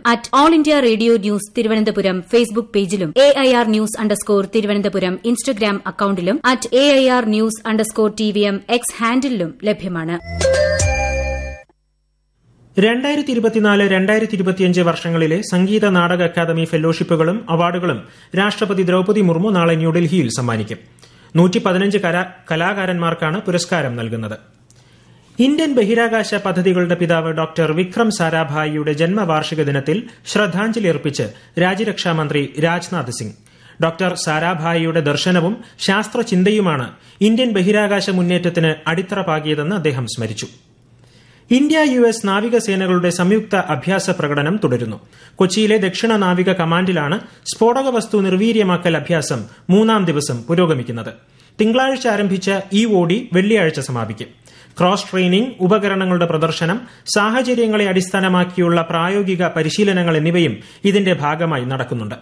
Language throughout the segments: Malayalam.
at all India radio news Thiruvananthapuram Facebook പേജിലും A I R news underscore Thiruvananthapuram Instagram അക്കൌണ്ടിലും at A I R news underscore T V M X ഹാൻഡിലും ലഭ്യമാണ് രണ്ടായിരത്തി ഇരുപത്തിനാല് രണ്ടായിരത്തി ഇരുപത്തിയഞ്ച് വർഷങ്ങളിലെ സംഗീത നാടക അക്കാദമി ഫെലോഷിപ്പുകളും അവാർഡുകളും രാഷ്ട്രപതി ദ്രൌപതി മുർമു നാളെ ന്യൂഡൽഹിയിൽ സമ്മാനിക്കും നൂറ്റി പതിനഞ്ച് കലാകാരന്മാർക്കാണ് പുരസ്കാരം നൽകുന്നത് ഇന്ത്യൻ ബഹിരാകാശ പദ്ധതികളുടെ പിതാവ് ഡോക്ടർ വിക്രം സാരാഭായിയുടെ ജന്മവാർഷിക ദിനത്തിൽ ശ്രദ്ധാഞ്ജലി അർപ്പിച്ച് രാജ്യരക്ഷാമന്ത്രി രാജ്നാഥ് സിംഗ് ഡോക്ടർ സാരാഭായിയുടെ ദർശനവും ശാസ്ത്രചിന്തയുമാണ് ഇന്ത്യൻ ബഹിരാകാശ മുന്നേറ്റത്തിന് അടിത്തറ പാകിയതെന്ന് അദ്ദേഹം സ്മരിച്ചു ഇന്ത്യ യു എസ് നാവികസേനകളുടെ സംയുക്ത അഭ്യാസ പ്രകടനം തുടരുന്നു കൊച്ചിയിലെ ദക്ഷിണ നാവിക കമാൻഡിലാണ് സ്ഫോടക വസ്തു നിർവീര്യമാക്കൽ അഭ്യാസം മൂന്നാം ദിവസം പുരോഗമിക്കുന്നത് തിങ്കളാഴ്ച ആരംഭിച്ച ഈ ഓടി വെള്ളിയാഴ്ച സമാപിക്കും ക്രോസ് ട്രെയിനിംഗ് ഉപകരണങ്ങളുടെ പ്രദർശനം സാഹചര്യങ്ങളെ അടിസ്ഥാനമാക്കിയുള്ള പ്രായോഗിക പരിശീലനങ്ങൾ എന്നിവയും ഇതിന്റെ ഭാഗമായി നടക്കുന്നുണ്ട്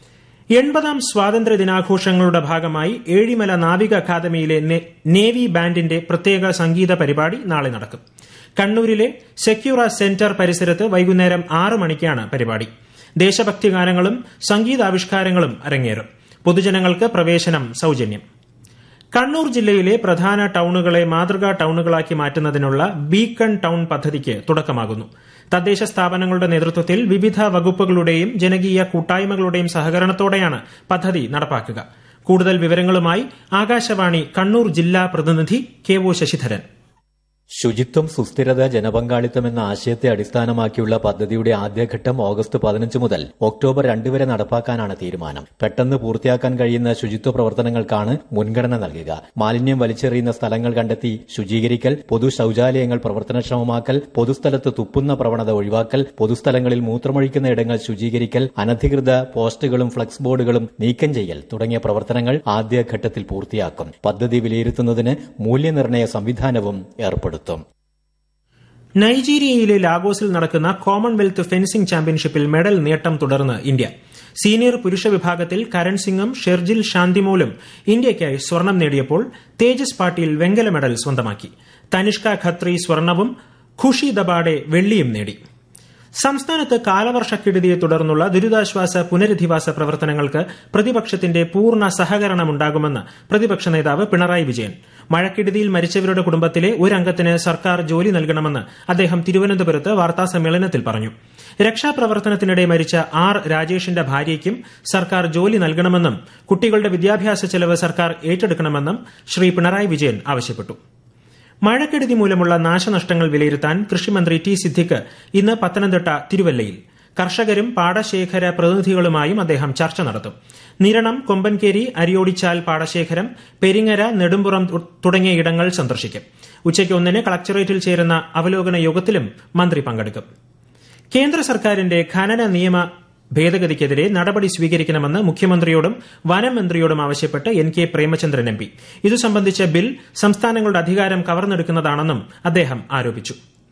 എൺപതാം സ്വാതന്ത്ര്യ ദിനാഘോഷങ്ങളുടെ ഭാഗമായി ഏഴിമല നാവിക അക്കാദമിയിലെ നേവി ബാൻഡിന്റെ പ്രത്യേക സംഗീത പരിപാടി നാളെ നടക്കും കണ്ണൂരിലെ സെക്യൂറ സെന്റർ പരിസരത്ത് വൈകുന്നേരം ആറ് മണിക്കാണ് പരിപാടി ദേശഭക്തി ഗാനങ്ങളും സംഗീതാവിഷ്കാരങ്ങളും അരങ്ങേറും പൊതുജനങ്ങൾക്ക് പ്രവേശനം സൌജന്യം കണ്ണൂർ ജില്ലയിലെ പ്രധാന ടൌണുകളെ മാതൃകാ ടൌണുകളാക്കി മാറ്റുന്നതിനുള്ള ബീക്കൺ ടൌൺ പദ്ധതിക്ക് തുടക്കമാകുന്നു തദ്ദേശ സ്ഥാപനങ്ങളുടെ നേതൃത്വത്തിൽ വിവിധ വകുപ്പുകളുടെയും ജനകീയ കൂട്ടായ്മകളുടെയും സഹകരണത്തോടെയാണ് പദ്ധതി നടപ്പാക്കുക കൂടുതൽ വിവരങ്ങളുമായി ആകാശവാണി കണ്ണൂർ ജില്ലാ പ്രതിനിധി കെ ഒ ശശിധരൻ ശുചിത്വം സുസ്ഥിരത ജനപങ്കാളിത്തം എന്ന ആശയത്തെ അടിസ്ഥാനമാക്കിയുള്ള പദ്ധതിയുടെ ആദ്യഘട്ടം ഓഗസ്റ്റ് പതിനഞ്ച് മുതൽ ഒക്ടോബർ രണ്ട് വരെ നടപ്പാക്കാനാണ് തീരുമാനം പെട്ടെന്ന് പൂർത്തിയാക്കാൻ കഴിയുന്ന ശുചിത്വ പ്രവർത്തനങ്ങൾക്കാണ് മുൻഗണന നൽകുക മാലിന്യം വലിച്ചെറിയുന്ന സ്ഥലങ്ങൾ കണ്ടെത്തി ശുചീകരിക്കൽ പൊതു ശൌചാലയങ്ങൾ പ്രവർത്തനക്ഷമമാക്കൽ പൊതുസ്ഥലത്ത് തുപ്പുന്ന പ്രവണത ഒഴിവാക്കൽ പൊതുസ്ഥലങ്ങളിൽ മൂത്രമൊഴിക്കുന്ന ഇടങ്ങൾ ശുചീകരിക്കൽ അനധികൃത പോസ്റ്റുകളും ഫ്ലക്സ് ബോർഡുകളും നീക്കം ചെയ്യൽ തുടങ്ങിയ പ്രവർത്തനങ്ങൾ ആദ്യഘട്ടത്തിൽ പൂർത്തിയാക്കും പദ്ധതി വിലയിരുത്തുന്നതിന് മൂല്യനിർണ്ണയ സംവിധാനവും ഏർപ്പെടുത്തും നടത്തും നൈജീരിയയിലെ ലാഗോസിൽ നടക്കുന്ന കോമൺവെൽത്ത് ഫെൻസിംഗ് ചാമ്പ്യൻഷിപ്പിൽ മെഡൽ നേട്ടം തുടർന്ന് ഇന്ത്യ സീനിയർ പുരുഷ വിഭാഗത്തിൽ കരൺ സിംഗും ഷെർജിൽ ശാന്തിമോലും ഇന്ത്യയ്ക്കായി സ്വർണം നേടിയപ്പോൾ തേജസ് പാട്ടീൽ വെങ്കല മെഡൽ സ്വന്തമാക്കി തനിഷ്ക ഖത്രി സ്വർണവും ഖുഷി ദബാഡെ വെള്ളിയും നേടി സംസ്ഥാനത്ത് കാലവർഷക്കെടുതിയെ തുടർന്നുള്ള ദുരിതാശ്വാസ പുനരധിവാസ പ്രവർത്തനങ്ങൾക്ക് പ്രതിപക്ഷത്തിന്റെ പൂർണ്ണ സഹകരണമുണ്ടാകുമെന്ന് പ്രതിപക്ഷ നേതാവ് പിണറായി വിജയൻ മഴക്കെടുതിയിൽ മരിച്ചവരുടെ കുടുംബത്തിലെ ഒരംഗത്തിന് സർക്കാർ ജോലി നൽകണമെന്ന് അദ്ദേഹം തിരുവനന്തപുരത്ത് വാർത്താസമ്മേളനത്തിൽ പറഞ്ഞു രക്ഷാപ്രവർത്തനത്തിനിടെ മരിച്ച ആർ രാജേഷിന്റെ ഭാര്യയ്ക്കും സർക്കാർ ജോലി നൽകണമെന്നും കുട്ടികളുടെ വിദ്യാഭ്യാസ ചെലവ് സർക്കാർ ഏറ്റെടുക്കണമെന്നും ശ്രീ പിണറായി വിജയൻ ആവശ്യപ്പെട്ടു മഴക്കെടുതി മൂലമുള്ള നാശനഷ്ടങ്ങൾ വിലയിരുത്താൻ കൃഷിമന്ത്രി ടി സിദ്ദിഖ് ഇന്ന് പത്തനംതിട്ട തിരുവല്ലയിൽ കർഷകരും പാടശേഖര പ്രതിനിധികളുമായും അദ്ദേഹം ചർച്ച നടത്തും നിരണം കൊമ്പൻകേരി അരിയോടിച്ചാൽ പാടശേഖരം പെരിങ്ങര നെടുമ്പുറം തുടങ്ങിയ ഇടങ്ങൾ സന്ദർശിക്കും ഉച്ചയ്ക്ക് ഒന്നിന് കളക്ടറേറ്റിൽ ചേരുന്ന അവലോകന യോഗത്തിലും മന്ത്രി പങ്കെടുക്കും കേന്ദ്ര സർക്കാരിന്റെ ഖനന നിയമ ഭേദഗതിക്കെതിരെ നടപടി സ്വീകരിക്കണമെന്ന് മുഖ്യമന്ത്രിയോടും വനം മന്ത്രിയോടും ആവശ്യപ്പെട്ട് N K Premachandran M P ഇതു സംബന്ധിച്ച ബിൽ സംസ്ഥാനങ്ങളുടെ അധികാരം കവർന്നെടുക്കുന്നതാണെന്നും അദ്ദേഹം ആരോപിച്ചു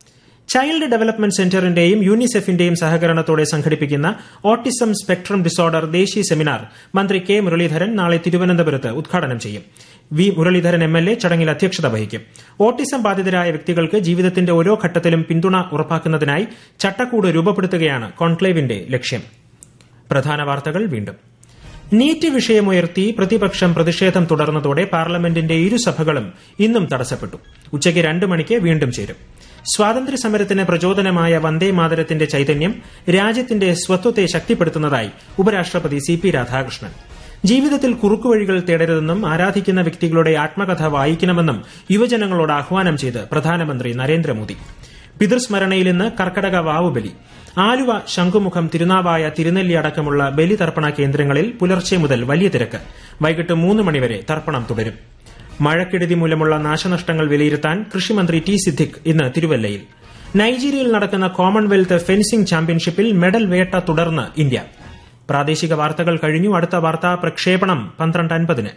ചൈൽഡ് ഡെവലപ്മെന്റ് സെന്ററിന്റെയും യൂണിസെഫിന്റെയും സഹകരണത്തോടെ സംഘടിപ്പിക്കുന്ന ഓട്ടിസം സ്പെക്ട്രം ഡിസോർഡർ ദേശീയ സെമിനാർ മന്ത്രി കെ മുരളീധരൻ നാളെ തിരുവനന്തപുരത്ത് ഉദ്ഘാടനം ചെയ്യും V Muraleedharan M L A ചടങ്ങിൽ അധ്യക്ഷത വഹിക്കും ഓട്ടിസം ബാധിതരായ വ്യക്തികൾക്ക് ജീവിതത്തിന്റെ ഓരോ ഘട്ടത്തിലും പിന്തുണ ഉറപ്പാക്കുന്നതിനായി ചട്ടക്കൂട് രൂപപ്പെടുത്തുകയാണ് കോൺക്ലേവിന്റെ ലക്ഷ്യം പ്രധാന വാർത്തകൾ വീണ്ടും നീറ്റ് വിഷയമുയർത്തി പ്രതിപക്ഷം പ്രതിഷേധം തുടർന്നതോടെ പാർലമെന്റിന്റെ ഇരുസഭകളും ഇന്നും തടസ്സപ്പെട്ടു ഉച്ചയ്ക്ക് രണ്ട് മണിക്ക് വീണ്ടും ചേരും സ്വാതന്ത്ര്യ സമരത്തിന് പ്രചോദനമായ വന്ദേ മാതരത്തിന്റെ ചൈതന്യം രാജ്യത്തിന്റെ സ്വത്വത്തെ ശക്തിപ്പെടുത്തുന്നതായി ഉപരാഷ്ട്രപതി സി പി രാധാകൃഷ്ണൻ ജീവിതത്തിൽ കുറുക്കുവഴികൾ തേടരുതെന്നും ആരാധിക്കുന്ന വ്യക്തികളുടെ ആത്മകഥ വായിക്കണമെന്നും യുവജനങ്ങളോട് ആഹ്വാനം ചെയ്ത് പ്രധാനമന്ത്രി നരേന്ദ്രമോദി പിതൃസ്മരണയിൽ ഇന്ന് കർക്കടക വാവുബലി ആലുവ ശംഖുമുഖം തിരുനാവായ തിരുനെല്ലി അടക്കമുള്ള ബലിതർപ്പണ കേന്ദ്രങ്ങളിൽ പുലർച്ചെ മുതൽ വലിയ തിരക്ക് വൈകിട്ട് മൂന്ന് മണിവരെ തർപ്പണം തുടരും മഴക്കെടുതി മൂലമുള്ള നാശനഷ്ടങ്ങൾ വിലയിരുത്താൻ കൃഷിമന്ത്രി ടി സിദ്ദിഖ് ഇന്ന് തിരുവല്ലയിൽ നൈജീരിയയിൽ നടക്കുന്ന കോമൺവെൽത്ത് ഫെൻസിംഗ് ചാമ്പ്യൻഷിപ്പിൽ മെഡൽ വേട്ട തുടർന്ന് ഇന്ത്യ പ്രാദേശിക വാർത്തകൾ കഴിഞ്ഞു അടുത്ത വാർത്താ പ്രക്ഷേപണം പന്ത്രണ്ട് അൻപതിന്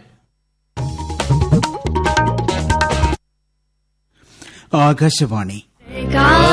ആകാശവാണി